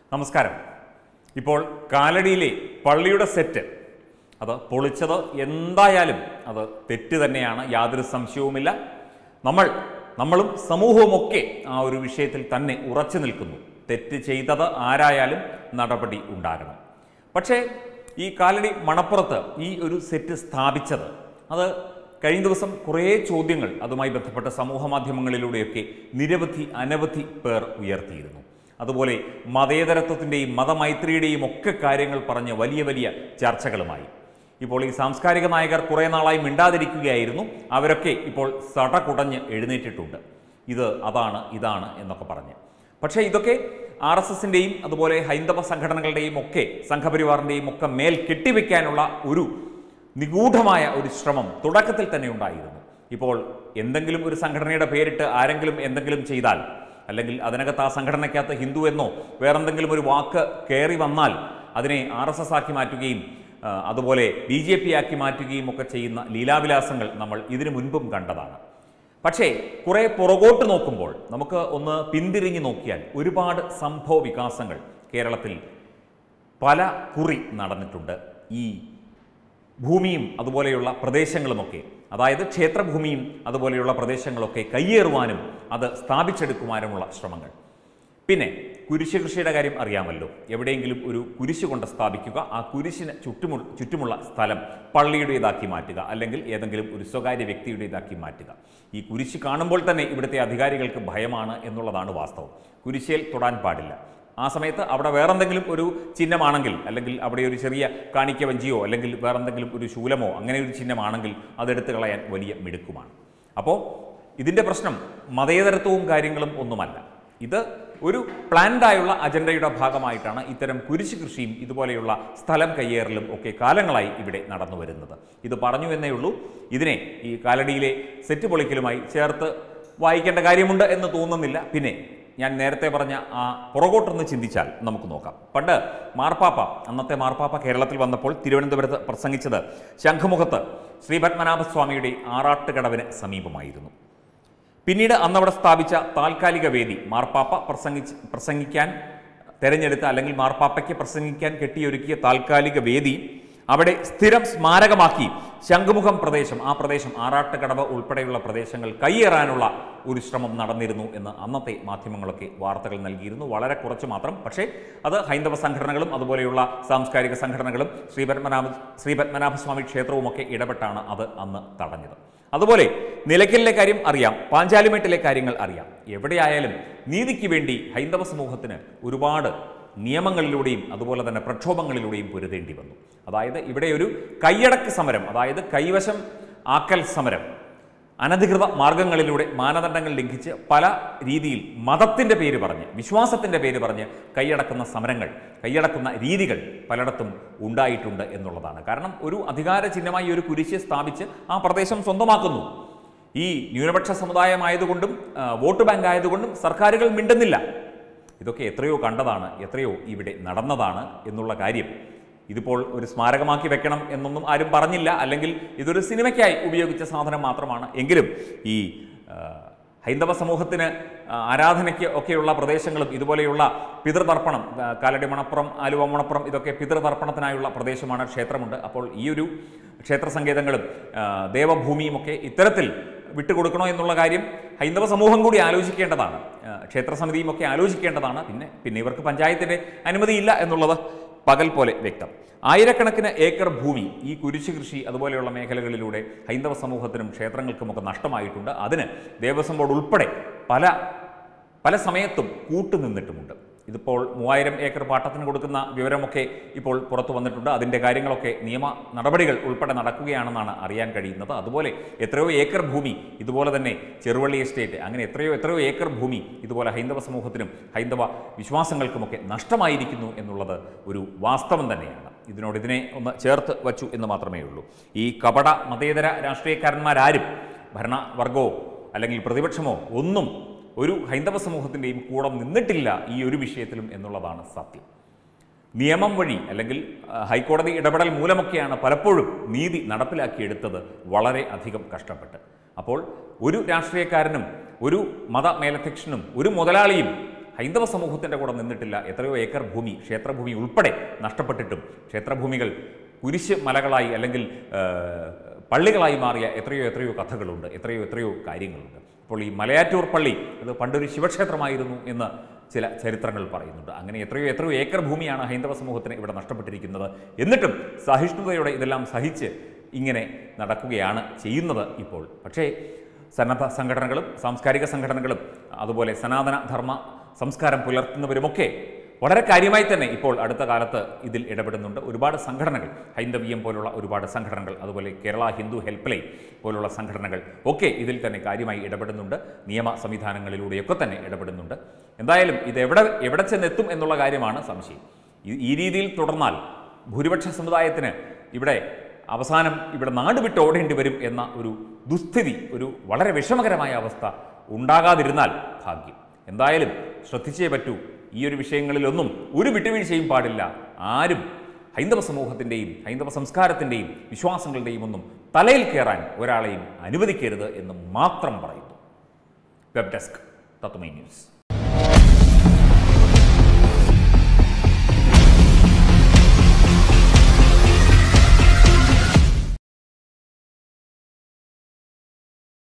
നമസ്കാരം ഇപ്പോൾ കാലടിയിലെ പള്ളിയുടെ സെറ്റ് അത് പൊളിച്ചത് എന്തായാലും അത് തെറ്റ് തന്നെയാണ് യാതൊരു സംശയവുമില്ല നമ്മൾ നമ്മളും സമൂഹവുമൊക്കെ ആ ഒരു വിഷയത്തിൽ തന്നെ ഉറച്ചു നിൽക്കുന്നു തെറ്റ് ചെയ്തത് ആരായാലും നടപടി ഉണ്ടാകണം പക്ഷേ ഈ കാലടി മണപ്പുറത്ത് ഈ ഒരു സെറ്റ് സ്ഥാപിച്ചത് അത് കഴിഞ്ഞ ദിവസം കുറേ ചോദ്യങ്ങൾ അതുമായി ബന്ധപ്പെട്ട സമൂഹ മാധ്യമങ്ങളിലൂടെയൊക്കെ നിരവധി അനവധി പേർ ഉയർത്തിയിരുന്നു അതുപോലെ മതേതരത്വത്തിൻ്റെയും മതമൈത്രിയുടെയും ഒക്കെ കാര്യങ്ങൾ പറഞ്ഞ് വലിയ വലിയ ചർച്ചകളുമായി ഇപ്പോൾ ഈ സാംസ്കാരിക നായകർ കുറേ നാളായി മിണ്ടാതിരിക്കുകയായിരുന്നു അവരൊക്കെ ഇപ്പോൾ സടകുടഞ്ഞ് എഴുന്നേറ്റിട്ടുണ്ട് ഇത് അതാണ് ഇതാണ് എന്നൊക്കെ പറഞ്ഞ് പക്ഷേ ഇതൊക്കെ ആർ എസ് എസിൻ്റെയും അതുപോലെ ഹൈന്ദവ സംഘടനകളുടെയും ഒക്കെ സംഘപരിവാറിൻ്റെയും ഒക്കെ മേൽ കെട്ടിവെക്കാനുള്ള ഒരു നിഗൂഢമായ ഒരു ശ്രമം തുടക്കത്തിൽ തന്നെ ഉണ്ടായിരുന്നു ഇപ്പോൾ എന്തെങ്കിലും ഒരു സംഘടനയുടെ പേരിട്ട് ആരെങ്കിലും എന്തെങ്കിലും ചെയ്താൽ അല്ലെങ്കിൽ അതിനകത്ത് ആ സംഘടനയ്ക്കകത്ത് ഹിന്ദു എന്നോ വേറെന്തെങ്കിലും ഒരു വാക്ക് കയറി വന്നാൽ അതിനെ ആർ എസ് എസ് ആക്കി മാറ്റുകയും ആ, അതുപോലെ ബി ജെ പി ആക്കി മാറ്റുകയും ഒക്കെ ചെയ്യുന്ന ലീലാവിലാസങ്ങൾ നമ്മൾ ഇതിനു മുൻപും കണ്ടതാണ് പക്ഷേ കുറെ പുറകോട്ട് നോക്കുമ്പോൾ നമുക്ക് ഒന്ന് പിന്തിരിഞ്ഞു നോക്കിയാൽ ഒരുപാട് സംഭവ വികാസങ്ങൾ കേരളത്തിൽ പല കുറി നടന്നിട്ടുണ്ട് ഈ ഭൂമിയും അതുപോലെയുള്ള പ്രദേശങ്ങളുമൊക്കെ അതായത് ക്ഷേത്രഭൂമിയും അതുപോലെയുള്ള പ്രദേശങ്ങളൊക്കെ കയ്യേറുവാനും അത് സ്ഥാപിച്ചെടുക്കുവാനുമുള്ള ശ്രമങ്ങൾ പിന്നെ കുരിശ് കൃഷിയുടെ കാര്യം അറിയാമല്ലോ എവിടെയെങ്കിലും ഒരു കുരിശ് കൊണ്ട് സ്ഥാപിക്കുക ആ കുരിശിന് ചുറ്റുമുള്ള ചുറ്റുമുള്ള സ്ഥലം പള്ളിയുടേതാക്കി മാറ്റുക അല്ലെങ്കിൽ ഏതെങ്കിലും ഒരു സ്വകാര്യ വ്യക്തിയുടേതാക്കി മാറ്റുക ഈ കുരിശ് കാണുമ്പോൾ തന്നെ ഇവിടുത്തെ അധികാരികൾക്ക് ഭയമാണ് എന്നുള്ളതാണ് വാസ്തവം കുരിശേൽ തൊടാൻ പാടില്ല ആ സമയത്ത് അവിടെ വേറെന്തെങ്കിലും ഒരു ചിഹ്നമാണെങ്കിൽ അല്ലെങ്കിൽ അവിടെ ഒരു ചെറിയ കാണിക്ക വഞ്ചിയോ അല്ലെങ്കിൽ വേറെന്തെങ്കിലും ഒരു ശൂലമോ അങ്ങനെ ഒരു ചിഹ്നമാണെങ്കിൽ അതെടുത്ത് കളയാൻ വലിയ മിടുക്കുമാണ് അപ്പോൾ ഇതിൻ്റെ പ്രശ്നം മതേതരത്വവും കാര്യങ്ങളും ഒന്നുമല്ല ഇത് ഒരു പ്ലാൻഡായുള്ള അജണ്ടയുടെ ഭാഗമായിട്ടാണ് ഇത്തരം കുരിശ് കൃഷിയും ഇതുപോലെയുള്ള സ്ഥലം കയ്യേറലും ഒക്കെ കാലങ്ങളായി ഇവിടെ നടന്നു വരുന്നത് ഇത് പറഞ്ഞു എന്നേ ഉള്ളൂ ഇതിനെ ഈ കാലടിയിലെ സെറ്റ് പൊളിക്കലുമായി ചേർത്ത് വായിക്കേണ്ട കാര്യമുണ്ട് എന്ന് തോന്നുന്നില്ല പിന്നെ ഞാൻ നേരത്തെ പറഞ്ഞ ആ പുറകോട്ടൊന്ന് ചിന്തിച്ചാൽ നമുക്ക് നോക്കാം പണ്ട് മാർപ്പാപ്പ അന്നത്തെ മാർപ്പാപ്പ കേരളത്തിൽ വന്നപ്പോൾ തിരുവനന്തപുരത്ത് പ്രസംഗിച്ചത് ശംഖുമുഖത്ത് ശ്രീ പത്മനാഭസ്വാമിയുടെ ആറാട്ടുകടവിന് സമീപമായിരുന്നു പിന്നീട് അന്നവിടെ സ്ഥാപിച്ച താൽക്കാലിക വേദി മാർപ്പാപ്പ പ്രസംഗിച്ച് പ്രസംഗിക്കാൻ തെരഞ്ഞെടുത്ത അല്ലെങ്കിൽ മാർപ്പാപ്പയ്ക്ക് പ്രസംഗിക്കാൻ കെട്ടിയൊരുക്കിയ താൽക്കാലിക വേദി അവിടെ സ്ഥിരം സ്മാരകമാക്കി ശംഖുമുഖം പ്രദേശം ആ പ്രദേശം ആറാട്ടുകടവ് ഉൾപ്പെടെയുള്ള പ്രദേശങ്ങൾ കയ്യേറാനുള്ള ഒരു ശ്രമം നടന്നിരുന്നു എന്ന് അന്നത്തെ മാധ്യമങ്ങളൊക്കെ വാർത്തകൾ നൽകിയിരുന്നു വളരെ കുറച്ച് മാത്രം പക്ഷേ അത് ഹൈന്ദവ സംഘടനകളും അതുപോലെയുള്ള സാംസ്കാരിക സംഘടനകളും ശ്രീ പത്മനാഭ ശ്രീ പത്മനാഭസ്വാമി ക്ഷേത്രവുമൊക്കെ ഇടപെട്ടാണ് അത് അന്ന് തടഞ്ഞത് അതുപോലെ നിലയ്ക്കലിലെ കാര്യം അറിയാം പാഞ്ചാലിമേട്ടിലെ കാര്യങ്ങൾ അറിയാം എവിടെയായാലും നീതിക്ക് വേണ്ടി ഹൈന്ദവ സമൂഹത്തിന് ഒരുപാട് നിയമങ്ങളിലൂടെയും അതുപോലെ തന്നെ പ്രക്ഷോഭങ്ങളിലൂടെയും പൊരുതേണ്ടി വന്നു അതായത് ഇവിടെ ഒരു കൈയടക്ക് സമരം അതായത് കൈവശം ആക്കൽ സമരം അനധികൃത മാർഗങ്ങളിലൂടെ മാനദണ്ഡങ്ങൾ ലംഘിച്ച് പല രീതിയിൽ മതത്തിൻ്റെ പേര് പറഞ്ഞ് വിശ്വാസത്തിൻ്റെ പേര് പറഞ്ഞ് കൈയടക്കുന്ന സമരങ്ങൾ കൈയടക്കുന്ന രീതികൾ പലയിടത്തും ഉണ്ടായിട്ടുണ്ട് എന്നുള്ളതാണ് കാരണം ഒരു അധികാര ചിഹ്നമായി ഒരു കുരിശ് സ്ഥാപിച്ച് ആ പ്രദേശം സ്വന്തമാക്കുന്നു ഈ ന്യൂനപക്ഷ സമുദായമായതുകൊണ്ടും ആ, വോട്ട് ബാങ്ക് ആയതുകൊണ്ടും സർക്കാരുകൾ മിണ്ടുന്നില്ല ഇതൊക്കെ എത്രയോ കണ്ടതാണ് എത്രയോ ഇവിടെ നടന്നതാണ് എന്നുള്ള കാര്യം ഇതിപ്പോൾ ഒരു സ്മാരകമാക്കി വെക്കണം എന്നൊന്നും ആരും പറഞ്ഞില്ല അല്ലെങ്കിൽ ഇതൊരു സിനിമയ്ക്കായി ഉപയോഗിച്ച സാധനം മാത്രമാണ് എങ്കിലും ഈ ആ, ഹൈന്ദവ സമൂഹത്തിന് ആ, ആരാധനയ്ക്ക് ഒക്കെയുള്ള പ്രദേശങ്ങളും ഇതുപോലെയുള്ള പിതൃതർപ്പണം ആ, കാലടി മണപ്പുറം ആലുവ മണപ്പുറം ഇതൊക്കെ പിതൃതർപ്പണത്തിനായുള്ള പ്രദേശമാണ് ക്ഷേത്രമുണ്ട് അപ്പോൾ ഈ ഒരു ക്ഷേത്ര സങ്കേതങ്ങളും ആ, ദേവഭൂമിയും ഒക്കെ ഇത്തരത്തിൽ വിട്ടുകൊടുക്കണോ എന്നുള്ള കാര്യം ഹൈന്ദവ സമൂഹം കൂടി ആലോചിക്കേണ്ടതാണ് ആ, ക്ഷേത്ര സമിതിയും ഒക്കെ ആലോചിക്കേണ്ടതാണ് പിന്നെ പിന്നെ ഇവർക്ക് പഞ്ചായത്തിൻ്റെ അനുമതിയില്ല എന്നുള്ളത് പകൽ പോലെ വ്യക്തം ആയിരക്കണക്കിന് ഏക്കർ ഭൂമി ഈ കുരിശ് കൃഷി അതുപോലെയുള്ള മേഖലകളിലൂടെ ഹൈന്ദവ സമൂഹത്തിനും ക്ഷേത്രങ്ങൾക്കുമൊക്കെ നഷ്ടമായിട്ടുണ്ട് അതിന് ദേവസ്വം ബോർഡ് ഉൾപ്പെടെ പല പല സമയത്തും കൂട്ടുനിന്നിട്ടുമുണ്ട് ഇതിപ്പോൾ മൂവായിരം ഏക്കർ പാട്ടത്തിന് കൊടുക്കുന്ന വിവരമൊക്കെ ഇപ്പോൾ പുറത്തു വന്നിട്ടുണ്ട് അതിൻ്റെ കാര്യങ്ങളൊക്കെ നിയമ നടപടികൾ ഉൾപ്പെടെ നടക്കുകയാണെന്നാണ് അറിയാൻ കഴിയുന്നത് അതുപോലെ എത്രയോ ഏക്കർ ഭൂമി ഇതുപോലെ തന്നെ ചെറുവള്ളി എസ്റ്റേറ്റ് അങ്ങനെ എത്രയോ എത്രയോ ഏക്കർ ഭൂമി ഇതുപോലെ ഹൈന്ദവ സമൂഹത്തിനും ഹൈന്ദവ വിശ്വാസങ്ങൾക്കുമൊക്കെ നഷ്ടമായിരിക്കുന്നു എന്നുള്ളത് ഒരു വാസ്തവം തന്നെയാണ് ഇതിനോട് ഇതിനെ ഒന്ന് ചേർത്ത് വച്ചു എന്ന് മാത്രമേ ഉള്ളൂ ഈ കപട മതേതര രാഷ്ട്രീയക്കാരന്മാരാരും ഭരണവർഗമോ അല്ലെങ്കിൽ പ്രതിപക്ഷമോ ഒന്നും ഒരു ഹൈന്ദവ സമൂഹത്തിൻ്റെയും കൂടെ നിന്നിട്ടില്ല ഈ ഒരു വിഷയത്തിലും എന്നുള്ളതാണ് സത്യം നിയമം വഴി അല്ലെങ്കിൽ ആ, ഹൈക്കോടതി ഇടപെടൽ മൂലമൊക്കെയാണ് പലപ്പോഴും നീതി നടപ്പിലാക്കിയെടുത്തത് വളരെ അധികം കഷ്ടപ്പെട്ട് അപ്പോൾ ഒരു രാഷ്ട്രീയക്കാരനും ഒരു മത മേലധ്യക്ഷനും ഒരു മുതലാളിയും ഹൈന്ദവ സമൂഹത്തിൻ്റെ കൂടെ നിന്നിട്ടില്ല എത്രയോ ഏക്കർ ഭൂമി ക്ഷേത്രഭൂമി ഉൾപ്പെടെ നഷ്ടപ്പെട്ടിട്ടും ക്ഷേത്രഭൂമികൾ കുരിശ് മലകളായി അല്ലെങ്കിൽ ആ, പള്ളികളായി മാറിയ എത്രയോ എത്രയോ കഥകളുണ്ട് എത്രയോ എത്രയോ കാര്യങ്ങളുണ്ട് അപ്പോൾ ഈ മലയാറ്റൂർ പള്ളി അത് പണ്ടൊരു ശിവക്ഷേത്രമായിരുന്നു എന്ന് ചില ചരിത്രങ്ങൾ പറയുന്നുണ്ട് അങ്ങനെ എത്രയോ എത്രയോ ഏക്കർ ഭൂമിയാണ് ഹൈന്ദവ സമൂഹത്തിന് ഇവിടെ നഷ്ടപ്പെട്ടിരിക്കുന്നത് എന്നിട്ടും സഹിഷ്ണുതയോടെ ഇതെല്ലാം സഹിച്ച് ഇങ്ങനെ നടക്കുകയാണ് ചെയ്യുന്നത് ഇപ്പോൾ പക്ഷേ സന്നദ്ധ സംഘടനകളും സാംസ്കാരിക സംഘടനകളും അതുപോലെ സനാതന ധർമ്മ സംസ്കാരം പുലർത്തുന്നവരുമൊക്കെ വളരെ കാര്യമായി തന്നെ ഇപ്പോൾ അടുത്ത കാലത്ത് ഇതിൽ ഇടപെടുന്നുണ്ട് ഒരുപാട് സംഘടനകൾ ഹൈന്ദവീയം പോലുള്ള ഒരുപാട് സംഘടനകൾ അതുപോലെ കേരള ഹിന്ദു ഹെൽപ്പ് ലൈൻ പോലുള്ള സംഘടനകൾ ഒക്കെ ഇതിൽ തന്നെ കാര്യമായി ഇടപെടുന്നുണ്ട് നിയമ സംവിധാനങ്ങളിലൂടെയൊക്കെ തന്നെ ഇടപെടുന്നുണ്ട് എന്തായാലും ഇത് എവിടെ എവിടെ ചെന്നെത്തും എന്നുള്ള കാര്യമാണ് സംശയം ഈ- ഈ രീതിയിൽ തുടർന്നാൽ ഭൂരിപക്ഷ സമുദായത്തിന് ഇവിടെ അവസാനം ഇവിടെ നാട് വിട്ട് ഓടേണ്ടി വരും എന്ന ഒരു ദുസ്ഥിതി ഒരു വളരെ വിഷമകരമായ അവസ്ഥ ഉണ്ടാകാതിരുന്നാൽ ഭാഗ്യം എന്തായാലും ശ്രദ്ധിച്ചേ പറ്റൂ ഈ ഒരു വിഷയങ്ങളിലൊന്നും ഒരു വിട്ടുവീഴ്ചയും പാടില്ല ആരും ഹൈന്ദവ സമൂഹത്തിൻ്റെയും ഹൈന്ദവ സംസ്കാരത്തിൻ്റെയും വിശ്വാസങ്ങളുടെയും ഒന്നും തലയിൽ കയറാൻ ഒരാളെയും അനുവദിക്കരുത് എന്ന് മാത്രം പറയുന്നു വെബ് ഡെസ്ക് തത്വമൈ ന്യൂസ്